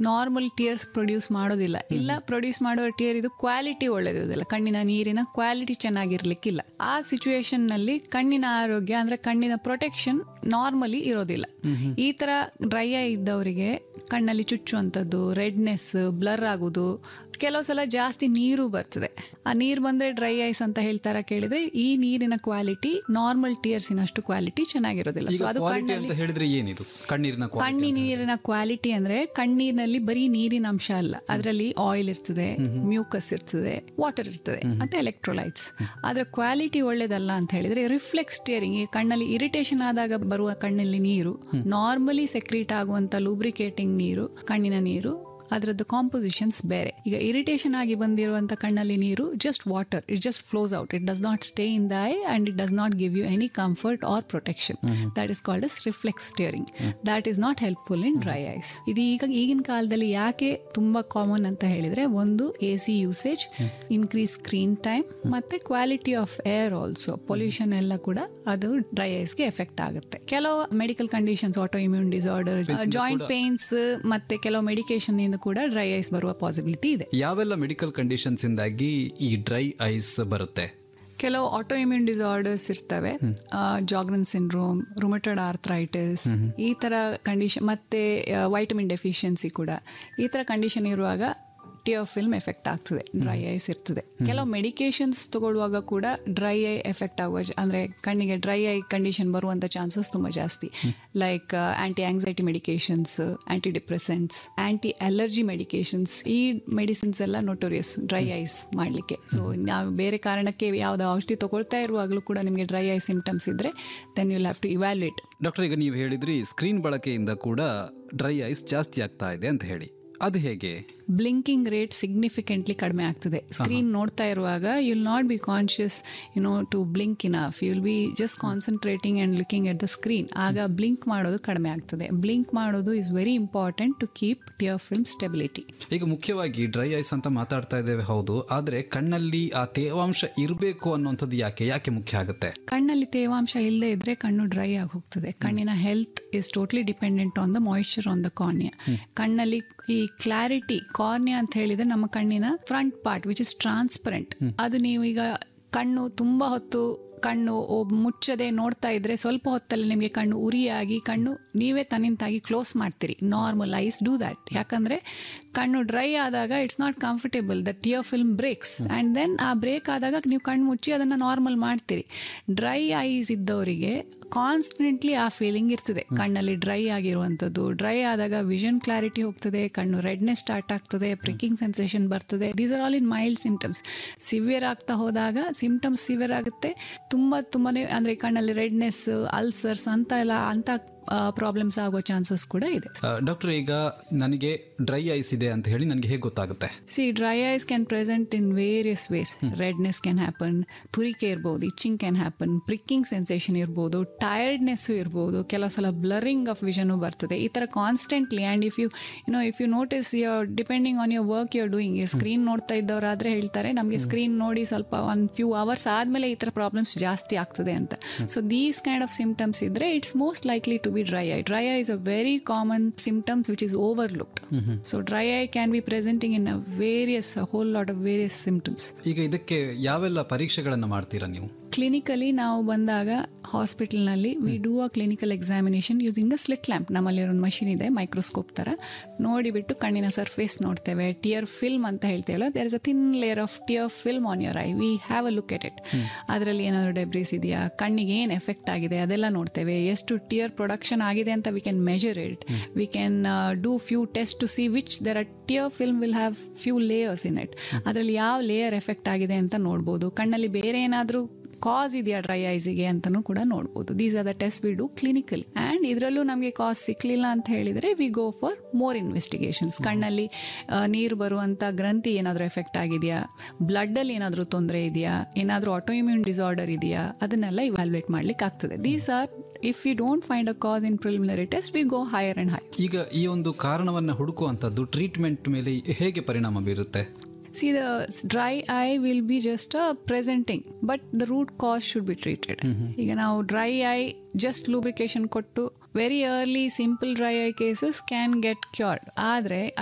Normal tears produce ಮಾಡೋದಿಲ್ಲ ಇಲ್ಲ produce ಮಾಡೋ ಟಿಯರ್ ಇದು ಕ್ವಾಲಿಟಿ ಒಳ್ಳೇದಿರೋದಿಲ್ಲ ಕಣ್ಣಿನ ನೀರಿನ ಕ್ವಾಲಿಟಿ ಚೆನ್ನಾಗಿರ್ಲಿಕ್ಕಿಲ್ಲ ಆ ಸಿಚುವೇಶನ್ ನಲ್ಲಿ ಕಣ್ಣಿನ ಆರೋಗ್ಯ ಅಂದ್ರೆ ಕಣ್ಣಿನ ಪ್ರೊಟೆಕ್ಷನ್ ನಾರ್ಮಲಿ ಇರೋದಿಲ್ಲ ಈ ತರ ಡ್ರೈ ಐ ಇದ್ದವರಿಗೆ ಕಣ್ಣಲ್ಲಿ ಚುಚ್ಚುವಂಥದ್ದು ರೆಡ್ನೆಸ್ ಬ್ಲರ್ ಆಗೋದು ಕೆಲವು ಸಲ ಜಾಸ್ತಿ ನೀರು ಬರ್ತದೆ ಆ ನೀರು ಬಂದ್ರೆ ಡ್ರೈ ಐಸ್ ಅಂತ ಹೇಳ್ತಾರ ಕೇಳಿದ್ರೆ ಈ ನೀರಿನ ಕ್ವಾಲಿಟಿ ನಾರ್ಮಲ್ ಟಿಯರ್ಸಿನಷ್ಟು ಕ್ವಾಲಿಟಿ ಚೆನ್ನಾಗಿರೋದಿಲ್ಲ ಈಗ ಸೊ ಅದು ಕ್ವಾಲಿಟಿ ಕಣ್ಣಲ್ಲಿ ಅಂತ ಹೇಳಿದ್ರೆ ಏನಿದು ಕಣ್ಣೀರಿನ ಕ್ವಾಲಿಟಿ ಕಣ್ಣಿ ನೀರಿನ ಕ್ವಾಲಿಟಿ ಅಂದ್ರೆ ಕಣ್ಣೀರಿನಲ್ಲಿ ಬರೀ ನೀರಿನ ಅಂಶ ಅಲ್ಲ ಅದರಲ್ಲಿ ಆಯಿಲ್ ಇರ್ತದೆ ಮ್ಯೂಕಸ್ ಇರ್ತದೆ ವಾಟರ್ ಇರ್ತದೆ ಮತ್ತೆ ಎಲೆಕ್ಟ್ರೋಲೈಟ್ಸ್ ಆದ್ರೆ ಕ್ವಾಲಿಟಿ ಒಳ್ಳೇದಲ್ಲ ಅಂತ ಹೇಳಿದ್ರೆ ರಿಫ್ಲೆಕ್ಸ್ ಸ್ಟಿಯರಿಂಗ್ ಈ ಕಣ್ಣಲ್ಲಿ ಇರಿಟೇಷನ್ ಆದಾಗ ಬರುವ ಕಣ್ಣಲ್ಲಿ ನೀರು ನಾರ್ಮಲಿ ಸೆಕ್ರೀಟ್ ಆಗುವಂತ ಲೂಬ್ರಿಕೇಟಿಂಗ್ ನೀರು ಕಣ್ಣಿನ ನೀರು ಅದರದ್ದು ಕಾಂಪೊಸಿಷನ್ಸ್ ಬೇರೆ ಈಗ ಇರಿಟೇಷನ್ ಆಗಿ ಬಂದಿರುವಂತ ಕಣ್ಣಲ್ಲಿ ನೀರು just water it just flows out it does not stay in the eye and it does not give you any comfort or protection that is called as reflex tearing that is not helpful in dry eyes ಇದು ಈಗ ಈಗಿನ ಕಾಲದಲ್ಲಿ ಯಾಕೆ ತುಂಬಾ common ಅಂತ ಹೇಳಿದ್ರೆ ಒಂದು A C usage increase screen time ಮತ್ತೆ quality of air also pollution ಎಲ್ಲ ಕೂಡ ಅದು ಡ್ರೈ ಐಸ್ಗೆ ಎಫೆಕ್ಟ್ ಆಗುತ್ತೆ ಕೆಲವು medical conditions autoimmune disorder joint pains ಮತ್ತೆ ಕೆಲವು ಮೆಡಿಕೇಶನ್ ಇಂದ ಕೂಡ ಡ್ರೈ ಐಸ್ ಬರುವ ಪಾಸಿಬಿಲಿಟಿ ಇದೆ ಯಾವೆಲ್ಲ ಮೆಡಿಕಲ್ ಕಂಡೀಷನ್ಸ್ ಇಂದಾಗಿ ಈ ಡ್ರೈ ಐಸ್ ಬರುತ್ತೆ ಕೆಲವು ಆಟೋ ಇಮ್ಯೂನ್ ಡಿಸಾರ್ಡರ್ಸ್ ಇರ್ತವೆ ಜಾಗ್ರನ್ ಸಿಂಡ್ರೋಮ್ ರುಮಟೆಡ್ ಆರ್ಥ್ರೈಟಿಸ್ ಈ ತರ ಕಂಡೀಷನ್ ಮತ್ತೆ ವೈಟಮಿನ್ ಡೆಫಿಷಿಯನ್ಸಿ ಕೂಡ ಈ ತರ ಕಂಡೀಷನ್ ಇರುವಾಗ ಟಿಯರ್ ಫಿಲ್ಮ್ ಎಫೆಕ್ಟ್ ಆಗ್ತದೆ ಡ್ರೈ ಐಸ್ ಇರ್ತದೆ ಕೆಲವು ಮೆಡಿಕೇಶನ್ಸ್ ತಗೊಳ್ಳುವಾಗ ಕೂಡ ಡ್ರೈ ಐ ಎಫೆಕ್ಟ್ ಆಗುವ ಜ- ಅಂದ್ರೆ ಕಣ್ಣಿಗೆ ಡ್ರೈ ಐ ಕಂಡೀಷನ್ ಬರುವಂತ ಚಾನ್ಸಸ್ ತುಂಬಾ ಜಾಸ್ತಿ like anti anxiety medications anti depressants anti allergy medications ಈ ಮೆಡಿಸಿನ್ಸ್ ಎಲ್ಲ ನೋಟೋರಿಯಸ್ ಡ್ರೈ ಐಸ್ ಮಾಡಲಿಕ್ಕೆ ಸೊ ನಾವು ಬೇರೆ ಕಾರಣಕ್ಕೆ ಯಾವುದೋ ಔಷಧಿ ತಗೊಳ್ತಾ ಇರುವಾಗಲೂ ಕೂಡ ನಿಮಗೆ ಡ್ರೈ ಐ ಸಿಂಪ್ಟಮ್ಸ್ ಇದ್ರೆ then you have to evaluate doctor ಈಗ ನೀವು ಹೇಳಿದ್ರಿ ಸ್ಕ್ರೀನ್ ಬಳಕೆಯಿಂದ ಕೂಡ ಡ್ರೈ ಐಸ್ ಜಾಸ್ತಿ ಆಗ್ತಾ ಇದೆ ಅಂತ ಹೇಳಿ ಅದು ಹೇಗೆ ಬ್ಲಿಂಕಿಂಗ್ ರೇಟ್ ಸಿಗ್ನಿಫಿಕೆಂಟ್ಲಿ ಕಡಿಮೆ ಆಗ್ತದೆ ಸ್ಕ್ರೀನ್ ನೋಡ್ತಾ ಇರುವಾಗ you'll not be conscious you know to blink enough you'll be just concentrating and looking at the screen ಆಗ ಬ್ಲಿಂಕ್ ಮಾಡೋದು ಕಡಿಮೆ ಆಗ್ತದೆ ಬ್ಲಿಂಕ್ ಮಾಡೋದು is very important to keep tear film stability ಈಗ ಮುಖ್ಯವಾಗಿ ಡ್ರೈ ಐಸ್ ಅಂತ ಮಾತಾಡ್ತಾ ಇದ್ದೇವೆ ಹೌದು ಆದ್ರೆ ಕಣ್ಣಲ್ಲಿ ಆ ತೇವಾಂಶ ಇರಬೇಕು ಅನ್ನುವಂಥದ್ದು ಯಾಕೆ ಯಾಕೆ ಮುಖ್ಯ ಆಗುತ್ತೆ ಕಣ್ಣಲ್ಲಿ ತೇವಾಂಶ ಇಲ್ಲದೆ ಇದ್ರೆ ಕಣ್ಣು ಡ್ರೈ ಆಗಿ ಹೋಗ್ತದೆ ಕಣ್ಣಿನ health is totally dependent on the moisture on the cornea ಕಣ್ಣಲ್ಲಿ ಈ ಕ್ಲಾರಿಟಿ ಕಾರ್ನಿಯಾ ಅಂತ ಹೇಳಿದ್ರೆ ನಮ್ಮ ಕಣ್ಣಿನ front part which is transparent ಅದು ನೀವು ಈಗ ಕಣ್ಣು ತುಂಬಾ ಹೊತ್ತು ಕಣ್ಣು ಒಬ್- ಮುಚ್ಚದೆ ನೋಡ್ತಾ ಇದ್ರೆ ಸ್ವಲ್ಪ ಹೊತ್ತಲ್ಲಿ ನಿಮಗೆ ಕಣ್ಣು ಉರಿಯಾಗಿ ಕಣ್ಣು ನೀವೇ ತನ್ನಿಂತಾಗಿ ಕ್ಲೋಸ್ ಮಾಡ್ತೀರಿ ನಾರ್ಮಲ್ ಐಸ್ ಡೂ ದ್ಯಾಟ್ ಯಾಕಂದ್ರೆ ಕಣ್ಣು ಡ್ರೈ ಆದಾಗ it's not comfortable the tear film breaks and then ಆ ಬ್ರೇಕ್ ಆದಾಗ ನೀವು ಕಣ್ಣು ಮುಚ್ಚಿ ಅದನ್ನು ನಾರ್ಮಲ್ ಮಾಡ್ತೀರಿ ಡ್ರೈ ಐಸ್ ಇದ್ದವರಿಗೆ ಕಾನ್ಸ್ಟೆಂಟ್ಲಿ ಆ ಫೀಲಿಂಗ್ ಇರ್ತದೆ ಕಣ್ಣಲ್ಲಿ ಡ್ರೈ ಆಗಿರುವಂಥದ್ದು ಡ್ರೈ ಆದಾಗ ವಿಷನ್ ಕ್ಲಾರಿಟಿ ಹೋಗ್ತದೆ ಕಣ್ಣು ರೆಡ್ನೆಸ್ ಸ್ಟಾರ್ಟ್ ಆಗ್ತದೆ ಪ್ರಿಕಿಂಗ್ ಸೆನ್ಸೇಷನ್ ಬರ್ತದೆ these are all in mild symptoms severe ಆಗ್ತಾ ಹೋದಾಗ ಸಿಂಪ್ಟಮ್ಸ್ ಸಿವಿಯರ್ ಆಗುತ್ತೆ ತುಂಬ ತುಂಬಾನೇ ಅಂದರೆ ಕಣ್ಣಲ್ಲಿ ರೆಡ್ನೆಸ್ ಅಲ್ಸರ್ಸ್ ಅಂತ ಎಲ್ಲ ಅಂತ ಪ್ರಾಬ್ಲಮ್ಸ್ ಆಗೋ ಚಾನ್ಸಸ್ ಕೂಡ ಇದೆ ಡಾಕ್ಟರ್ ಈಗ ನನಗೆ ಡ್ರೈ ಐಸ್ ಇದೆ ಅಂತ ಹೇಳಿ ನನಗೆ ಹೇಗೆ ಗೊತ್ತಾಗುತ್ತೆ see dry eyes can present in various ways redness can happen ತುರಿಕೆ ಇರ್ಬೋದು itching can happen pricking sensation ಇರ್ಬೋದು ಟಯರ್ಡ್ನೆಸ್ಸು ಇರ್ಬೋದು ಕೆಲವು ಸಲ ಬ್ಲರಿಂಗ್ ಆಫ್ ವಿಷನು ಬರ್ತದೆ ಈ ಥರ constantly and if you you know if you notice your depending on your work your doing screen ನೋಡ್ತಾ ಇದ್ದವರಾದ್ರೆ ಹೇಳ್ತಾರೆ ನಮಗೆ ಸ್ಕ್ರೀನ್ ನೋಡಿ ಸ್ವಲ್ಪ ಒನ್ ಫ್ಯೂ ಅವರ್ಸ್ ಆದಮೇಲೆ ಈ ಥರ ಪ್ರಾಬ್ಲಮ್ಸ್ ಜಾಸ್ತಿ ಆಗ್ತದೆ ಅಂತ so these kind of symptoms ಇದ್ರೆ it's most likely to be dry eye dry eye is a very common symptoms which is overlooked so dry eye can be presenting in a various whole lot of various symptoms ಈಗ ಇದಕ್ಕೆ ಯಾವೆಲ್ಲ ಪರೀಕ್ಷೆಗಳನ್ನು ಮಾಡ್ತೀರಾ ನೀವು clinically ನಾವು ಬಂದಾಗ ಹಾಸ್ಪಿಟಲ್ನಲ್ಲಿ we do a clinical examination using a slit lamp ನಮ್ಮಲ್ಲಿ ಒಂದು ಮಷಿನ್ ಇದೆ ಮೈಕ್ರೋಸ್ಕೋಪ್ ಥರ ನೋಡಿಬಿಟ್ಟು ಕಣ್ಣಿನ ಸರ್ಫೇಸ್ ನೋಡ್ತೇವೆ ಟಿಯರ್ ಫಿಲ್ಮ್ ಅಂತ ಹೇಳ್ತೇವಲ್ಲ there is a thin layer of tear film on your eye we have a look at it ಅದರಲ್ಲಿ ಏನಾದರೂ ಡೆಬ್ರೀಸ್ ಇದೆಯಾ ಕಣ್ಣಿಗೆ ಏನು ಎಫೆಕ್ಟ್ ಆಗಿದೆ ಅದೆಲ್ಲ ನೋಡ್ತೇವೆ ಎಷ್ಟು ಟಿಯರ್ ಪ್ರೊಡಕ್ಷನ್ ಆಗಿದೆ ಅಂತ we can measure it we can do few test to see which there a tear film will have few layers in it ಅದರಲ್ಲಿ ಯಾವ ಲೇಯರ್ ಎಫೆಕ್ಟ್ ಆಗಿದೆ ಅಂತ ನೋಡ್ಬೋದು ಕಣ್ಣಲ್ಲಿ ಬೇರೆ ಏನಾದರೂ ಕಾಸ್ ಇದೆಯಾ ಡ್ರೈ ಐಸಿಗೆ ಅಂತಲೂ ಕೂಡ ನೋಡ್ಬೋದು these are the test we do clinical and ಇದರಲ್ಲೂ ನಮಗೆ ಕಾಸ್ ಸಿಕ್ಕಲಿಲ್ಲ ಅಂತ ಹೇಳಿದರೆ we go for more investigations ಕಣ್ಣಲ್ಲಿ ಆ, ನೀರು ಬರುವಂಥ ಗ್ರಂಥಿ ಏನಾದರೂ ಎಫೆಕ್ಟ್ ಆಗಿದೆಯಾ ಬ್ಲಡ್ಡಲ್ಲಿ ಏನಾದರೂ ತೊಂದರೆ ಇದೆಯಾ ಏನಾದರೂ ಆಟೋಇಮ್ಯೂನ್ ಡಿಸಾರ್ಡರ್ ಇದೆಯಾ ಅದನ್ನೆಲ್ಲ ಇವ್ಯಾಲ್ಯೂಯೇಟ್ ಮಾಡ್ಲಿಕ್ಕೆ ಆಗ್ತದೆ these are if you don't find a cause in preliminary test we go higher and high ಈಗ ಈ ಒಂದು ಕಾರಣವನ್ನು ಹುಡುಕುವಂಥದ್ದು ಟ್ರೀಟ್ಮೆಂಟ್ ಮೇಲೆ ಹೇಗೆ ಪರಿಣಾಮ ಬೀರುತ್ತೆ See, the s- dry eye will be just a presenting, but the root cause should be treated. ಈಗ ನಾವು ಡ್ರೈ ಐ ಜಸ್ಟ್ ಲೂಬ್ರಿಕೇಶನ್ ಕೊಟ್ಟು very early simple dry eye cases can get cured ಆದರೆ